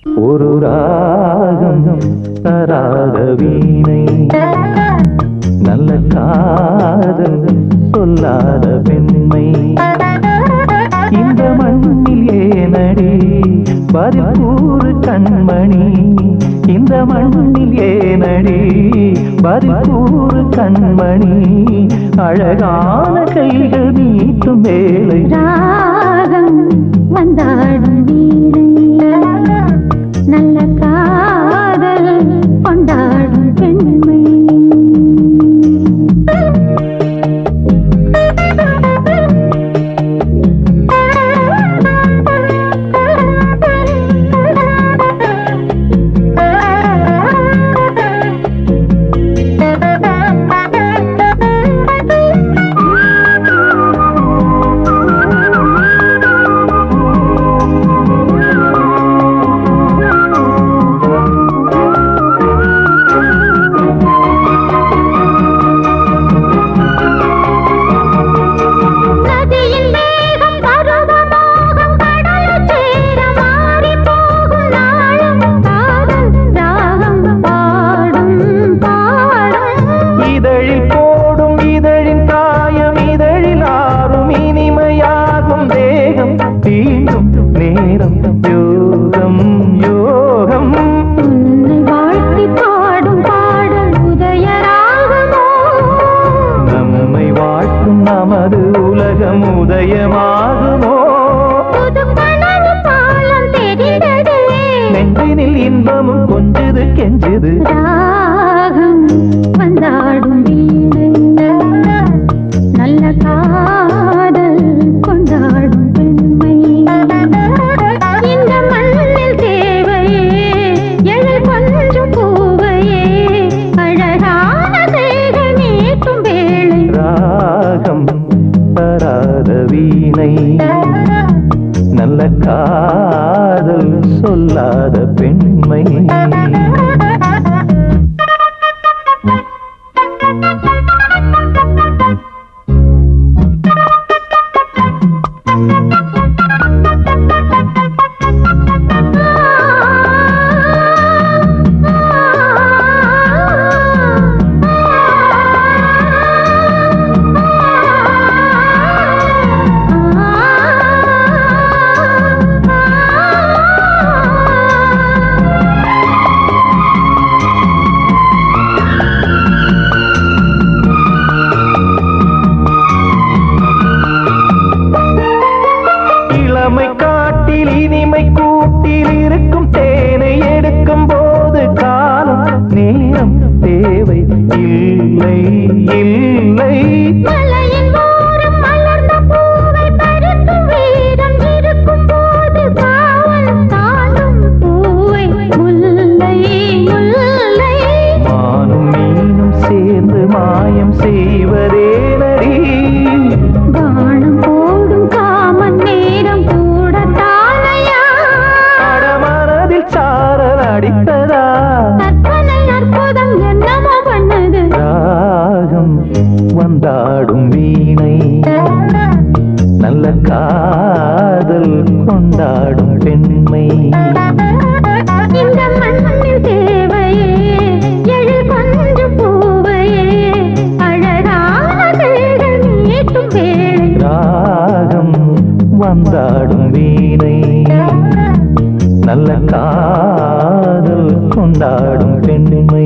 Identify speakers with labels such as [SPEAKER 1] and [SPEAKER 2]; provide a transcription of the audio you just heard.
[SPEAKER 1] ஒரு ராகம் தராத வீணை நல்ல காதல் சொல்லாத பெண்மை இந்த மண்ணில் ஏனடி பதில் கூறு கண்மணி இந்த மண்ணில் ஏனடி பதில் கூறு கண்மணி அழகான கைகள் நீட்டும் வேலை
[SPEAKER 2] ராகம் வந்தாடும் வீணை நல்ல காதல் கொண்டாடும் பெண்மை நதியின் வேகம் பருவமோகம் கடலைச் சேர மாறிப் போகும் நாளும் காதல் ராகம் பாடும் பாடும்
[SPEAKER 1] இதழில் போடும் இதழின் காயம் இதழில் ஆறும் இனிமையாகும் தேகம் தீண்டும் நேரம் யோகம் யோகம்
[SPEAKER 2] உன்னை வாழ்த்தி பாடும் பாடல் உதயராகமோ
[SPEAKER 1] நம்மை வாழ்த்தும் நமது உலகம் உதயமாகுமோ
[SPEAKER 2] புது கனவு பாலம் தெரிந்ததே
[SPEAKER 1] நெஞ்சினில் இன்பமும் கொஞ்சது கெஞ்சது
[SPEAKER 2] ராகம் வந்தாடும் வீணை நல்ல காதல் கொண்டாடும் பெண்மை இந்த மண்ணில் தேவையே எழில் கொஞ்சம் பூவையே அழகான தேகை நீட்டும் வேளை
[SPEAKER 1] ராகம் தராத வீணை நல்ல காதல் சொல்லாத பெண்மை இளமை காட்டில் இனிமை கூட்டில் இருக்கும் தேனை எடுக்கும் போது காலம் நேரம் தேவை இல்லை இல்லை
[SPEAKER 2] மலையின் ஓரம் மலர்ந்த பூவை பறிக்கும் வீரம் இருக்கும் போது காவல் தாண்டும் பூவை முல்லை முல்லை
[SPEAKER 1] மானும் மீனும் சேர்ந்து மாயம் செய்வதே நடி
[SPEAKER 2] வானம் போடும் காமன் நேரம் கூட தானையா
[SPEAKER 1] அடமனதில் சாரல் அடித்ததா
[SPEAKER 2] கற்பனை அற்புதம் என்னமோ பண்ணது
[SPEAKER 1] ராகம் வந்தாடும் வீணை நல்ல காதல் கொண்டாடும் பெண்மை
[SPEAKER 2] இந்த மண்ணில் தேவையே எழில் கொஞ்சம் பூவையே அழகான தேகல் நீட்டும் வேளை
[SPEAKER 1] ராகம் வந்தாடும் வீணை நல்ல காதல் கொண்டாடும் பெண்மை